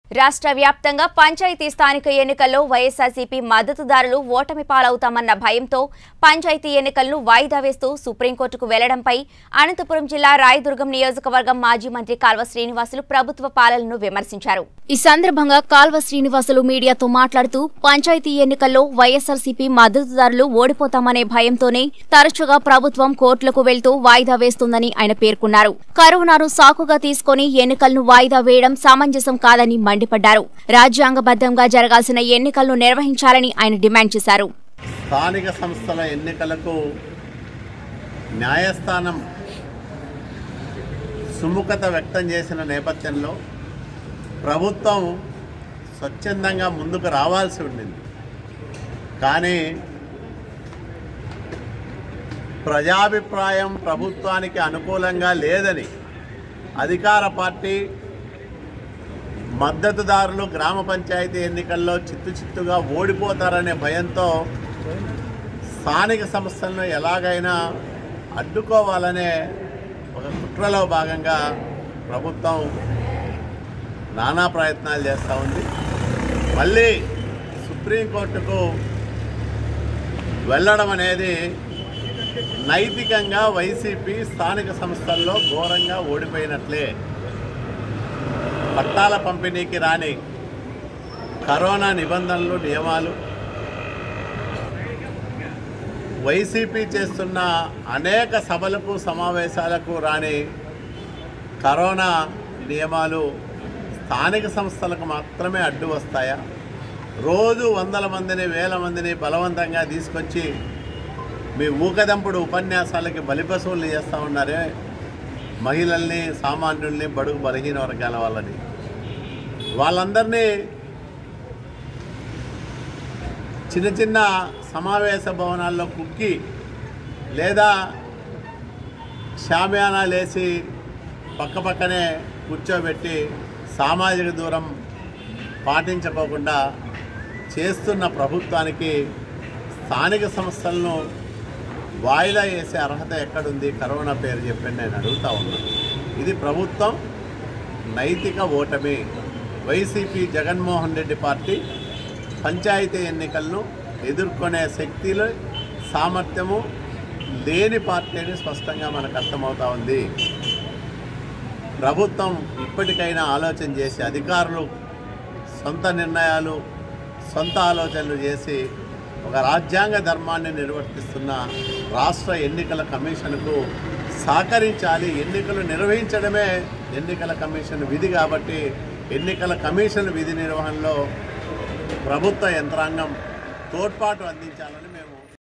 రాష్ట్ర వ్యాప్తంగా పంచాయతీ స్థానిక ఎన్నికల్లో వైఎస్ఆర్సీపీ మద్దతుదారులు ఓటమి పాలవుతామన్న భయంతో పంచాయతీ ఎన్నికలను వాయిదా వేస్తూ సుప్రీంకోర్టుకు వెళ్లడంపై అనంతపురం జిల్లా రాయదుర్గం నియోజకవర్గం మాజీ మంత్రి కాల్వ శ్రీనివాసులు ప్రభుత్వ పాలనను విమర్శించారు ఈ సందర్భంగా కాల్వ శ్రీనివాసులు మీడియాతో మాట్లాడుతూ పంచాయతీ ఎన్నికల్లో వైఎస్ఆర్సీపీ మద్దతుదారులు ఓడిపోతామనే భయంతోనే తరచుగా ప్రభుత్వం కోర్టులకు వెళ్తూ వాయిదా వేస్తుందని ఆయన పేర్కొన్నారు కరోనాను సాకుగా తీసుకుని ఎన్నికలను వాయిదా వేయడం సమంజసం కాదని మండిపడ్డారు రాజ్యాంగబద్ధంగా జరగాల్సిన ఎన్నికలను నిర్వహించాలని ఆయన డిమాండ్ చేశారు స్థానిక సంస్థల ఎన్నికలకు న్యాయస్థానం సుముఖత వ్యక్తం చేసిన నేపథ్యంలో ప్రభుత్వం స్వచ్ఛందంగా ముందుకు రావాల్సి ఉండింది కానీ ప్రజాభిప్రాయం ప్రభుత్వానికి అనుకూలంగా లేదని అధికార పార్టీ మద్దతుదారులు గ్రామ పంచాయతీ ఎన్నికల్లో చిత్తు చిత్తుగా ఓడిపోతారనే భయంతో స్థానిక సంస్థలను ఎలాగైనా అడ్డుకోవాలనే ఒక కుట్రలో భాగంగా ప్రభుత్వం నానా ప్రయత్నాలు చేస్తూ ఉంది మళ్ళీ సుప్రీంకోర్టుకు వెళ్ళడం అనేది నైతికంగా వైసీపీ స్థానిక సంస్థల్లో ఘోరంగా ఓడిపోయినట్లే పట్టాల పంపిణీకి రాని కరోనా నిబంధనలు నియమాలు వైసీపీ చేస్తున్న అనేక సభలకు సమావేశాలకు రాని కరోనా నియమాలు స్థానిక సంస్థలకు మాత్రమే అడ్డు వస్తాయా రోజు వందల మందిని వేల మందిని బలవంతంగా తీసుకొచ్చి మీ ఊకదంపుడు ఉపన్యాసాలకి బలిపశువులు చేస్తూ ఉన్నారే మహిళల్ని సామాన్యుల్ని బడుగు బలహీన వర్గాల వాళ్ళని వాళ్ళందరినీ చిన్న చిన్న సమావేశ భవనాల్లో కుక్కి లేదా షామియానాలు వేసి పక్క పక్కనే కూర్చోబెట్టి సామాజిక దూరం పాటించుకోకుండా చేస్తున్న ప్రభుత్వానికి స్థానిక సంస్థలను వాయిదా వేసే అర్హత ఎక్కడుంది కరోనా పేరు చెప్పండి నేను అడుగుతా ఉన్నాను ఇది ప్రభుత్వం నైతిక ఓటమి వైసీపీ జగన్మోహన్ రెడ్డి పార్టీ పంచాయతీ ఎన్నికలను ఎదుర్కొనే శక్తిలో సామర్థ్యము లేని పార్టీ అని స్పష్టంగా మనకు అర్థమవుతా ఉంది ప్రభుత్వం ఇప్పటికైనా ఆలోచన చేసి అధికారులు సొంత నిర్ణయాలు సొంత ఆలోచనలు చేసి ఒక రాజ్యాంగ ధర్మాన్ని నిర్వర్తిస్తున్న రాష్ట్ర ఎన్నికల కమిషన్కు సహకరించాలి ఎన్నికలు నిర్వహించడమే ఎన్నికల కమిషన్ విధి కాబట్టి ఎన్నికల కమిషన్ విధి నిర్వహణలో ప్రభుత్వ యంత్రాంగం తోడ్పాటు అందించాలని మేము